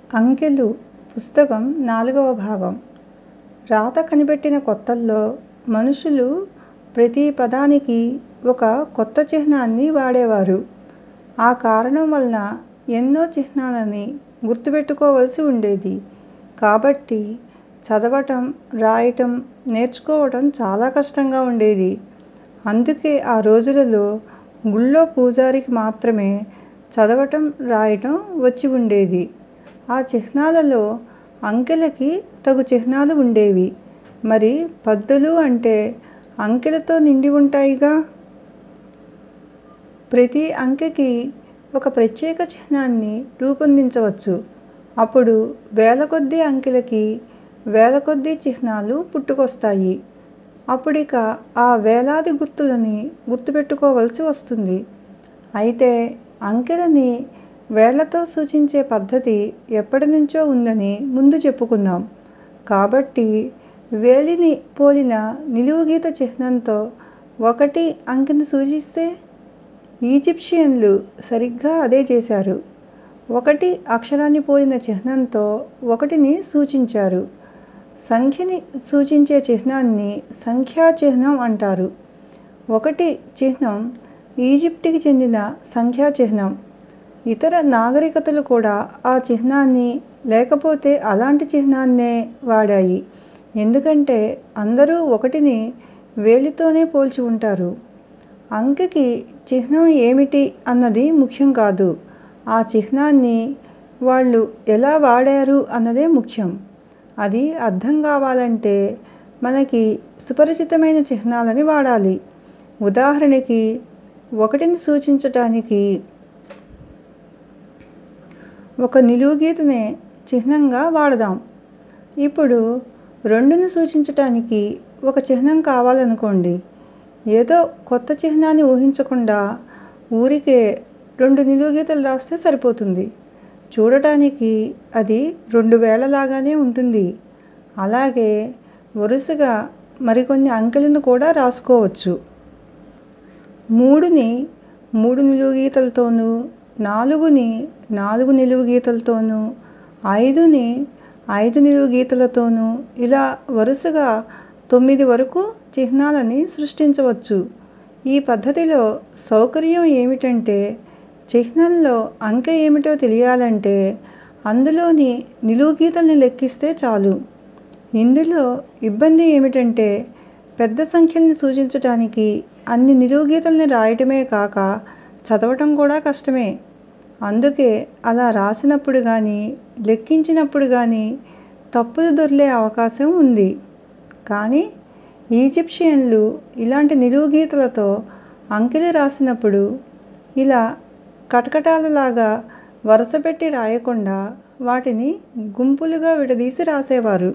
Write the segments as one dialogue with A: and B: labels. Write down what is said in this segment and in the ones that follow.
A: అంకెలు పుస్తకం నాలుగవ భాగం రాత కనిపెట్టిన కొత్తల్లో మనుషులు ప్రతి పదానికి ఒక కొత్త చిహ్నాన్ని వాడేవారు. ఆ కారణం వలన ఎన్నో చిహ్నాలని గుర్తుపెట్టుకోవలసి ఉండేది. కాబట్టి చదవటం, రాయటం నేర్చుకోవటం చాలా కష్టంగా ఉండేది. అందుకే ఆ రోజులలో గుళ్ళో పూజారికి మాత్రమే చదవటం, రాయటం వచ్చి ఉండేది. ఆ చిహ్నాలలో అంకెలకి తగు చిహ్నాలు ఉండేవి. మరి పద్దులు అంటే అంకెలతో నిండి ఉంటాయిగా! ప్రతి అంకెకి ఒక ప్రత్యేక చిహ్నాన్ని రూపొందించవచ్చు. అప్పుడు వేలకొద్దీ అంకెలకి వేలకొద్దీ చిహ్నాలు పుట్టుకొస్తాయి. అప్పుడిక ఆ వేలాది గుర్తులని గుర్తుపెట్టుకోవలసి వస్తుంది. అయితే అంకెలని వేళ్ళతో సూచించే పద్ధతి ఎప్పటినుంచో ఉందని ముందు చెప్పుకున్నాం. కాబట్టి వేలిని పోలిన నిలువుగీత చిహ్నంతో ఒకటి అంకెని సూచిస్తే ఈజిప్షియన్లు సరిగ్గా అదే చేశారు. ఒకటి అక్షరాన్ని పోలిన చిహ్నంతో ఒకటిని సూచించారు. సంఖ్యని సూచించే చిహ్నాన్ని సంఖ్యా చిహ్నం అంటారు. ఒకటి చిహ్నం ఈజిప్టుకి చెందిన సంఖ్యా చిహ్నం. ఇతర నాగరికతలు కూడా ఆ చిహ్నాన్ని లేకపోతే అలాంటి చిహ్నాన్నే వాడాయి. ఎందుకంటే అందరూ ఒకటిని వేలితోనే పోల్చి ఉంటారు. అంకెకి చిహ్నం ఏమిటి అన్నది ముఖ్యం కాదు. ఆ చిహ్నాన్ని వాళ్ళు ఎలా వాడారు అన్నదే ముఖ్యం. అది అర్థం కావాలంటే మనకి సుపరిచితమైన చిహ్నాలని వాడాలి. ఉదాహరణకి ఒకటిని సూచించటానికి ఒక నిలువుగీతనే చిహ్నంగా వాడదాం. ఇప్పుడు రెండుని సూచించటానికి ఒక చిహ్నం కావాలనుకోండి. ఏదో కొత్త చిహ్నాన్ని ఊహించకుండా ఊరికే రెండు నిలువుగీతలు రాస్తే సరిపోతుంది. చూడటానికి అది రెండు వేళ్ళ లాగానే ఉంటుంది. అలాగే వరుసగా మరికొన్ని అంకెలను కూడా రాసుకోవచ్చు. మూడుని మూడు నిలువుగీతలతోనూ, నాలుగుని నాలుగు నిలువుగీతలతోనూ, ఐదుని ఐదు నిలువుగీతలతోనూ ఇలా వరుసగా తొమ్మిది వరకు చిహ్నాలని సృష్టించవచ్చు. ఈ పద్ధతిలో సౌకర్యం ఏమిటంటే చిహ్నంలో అంకె ఏమిటో తెలియాలంటే అందులోని నిలువుగీతల్ని లెక్కిస్తే చాలు. ఇందులో ఇబ్బంది ఏమిటంటే పెద్ద సంఖ్యల్ని సూచించటానికి అన్ని నిలువుగీతల్ని రాయటమే కాక చదవటం కూడా కష్టమే. అందుకే అలా రాసినప్పుడు గానీ, లెక్కించినప్పుడు గానీ తప్పులు దొర్లే అవకాశం ఉంది. కానీ ఈజిప్షియన్లు ఇలాంటి నిలువుగీతలతో అంకెలు రాసినప్పుడు ఇలా కటకటాలలాగా వరసపెట్టి రాయకుండా వాటిని గుంపులుగా విడదీసి రాసేవారు.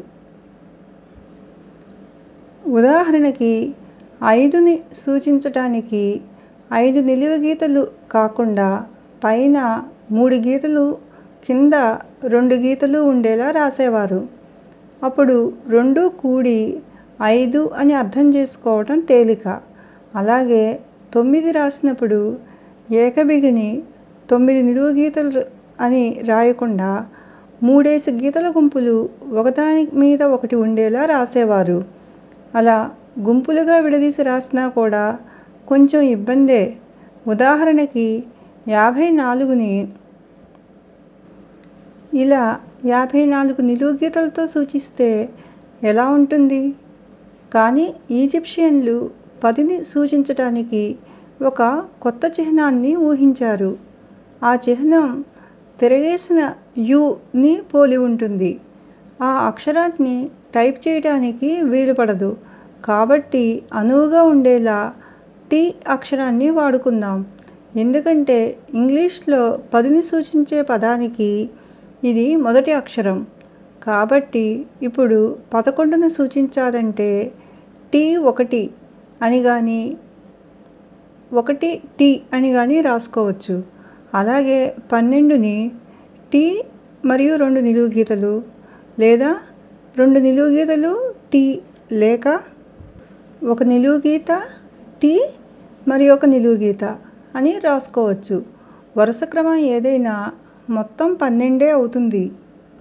A: ఉదాహరణకి ఐదుని సూచించటానికి ఐదు నిలువుగీతలు కాకుండా పైన మూడు గీతలు, కింద రెండు గీతలు ఉండేలా రాసేవారు. అప్పుడు రెండూ కూడి ఐదు అని అర్థం చేసుకోవటం తేలిక. అలాగే తొమ్మిది రాసినప్పుడు ఏకబిగిని తొమ్మిది నిలువుగీతలు అని రాయకుండా మూడేసి గీతల గుంపులు ఒకదాని మీద ఒకటి ఉండేలా రాసేవారు. అలా గుంపులుగా విడదీసి రాసినా కూడా కొంచెం ఇబ్బందే. ఉదాహరణకి యాభై నాలుగుని ఇలా యాభై నాలుగు నిలువుగీతలతో సూచిస్తే ఎలా ఉంటుంది? కానీ ఈజిప్షియన్లు పదిని సూచించటానికి ఒక కొత్త చిహ్నాన్ని ఊహించారు. ఆ చిహ్నం తిరగేసిన 'యు' ని పోలి ఉంటుంది. ఆ అక్షరాన్ని టైప్ చేయటానికి వీలుపడదు. కాబట్టి అనువుగా ఉండేలా 'టి' అక్షరాన్ని వాడుకుందాం. ఎందుకంటే ఇంగ్లీషులో పదిని సూచించే పదానికి ఇది మొదటి అక్షరం. కాబట్టి ఇప్పుడు పదకొండుని సూచించాలంటే 'టి ఒకటి' అని గానీ, ఒకటి 'టి' అని గానీ రాసుకోవచ్చు. అలాగే పన్నెండుని 'టి' మరియు రెండు నిలువుగీతలు, లేదా రెండు నిలువుగీతలు 'టి' లేక ఒక నిలువుగీత 'టి' మరియొక నిలువుగీత అని రాసుకోవచ్చు. వరుస క్రమం ఏదైనా మొత్తం పన్నెండే అవుతుంది.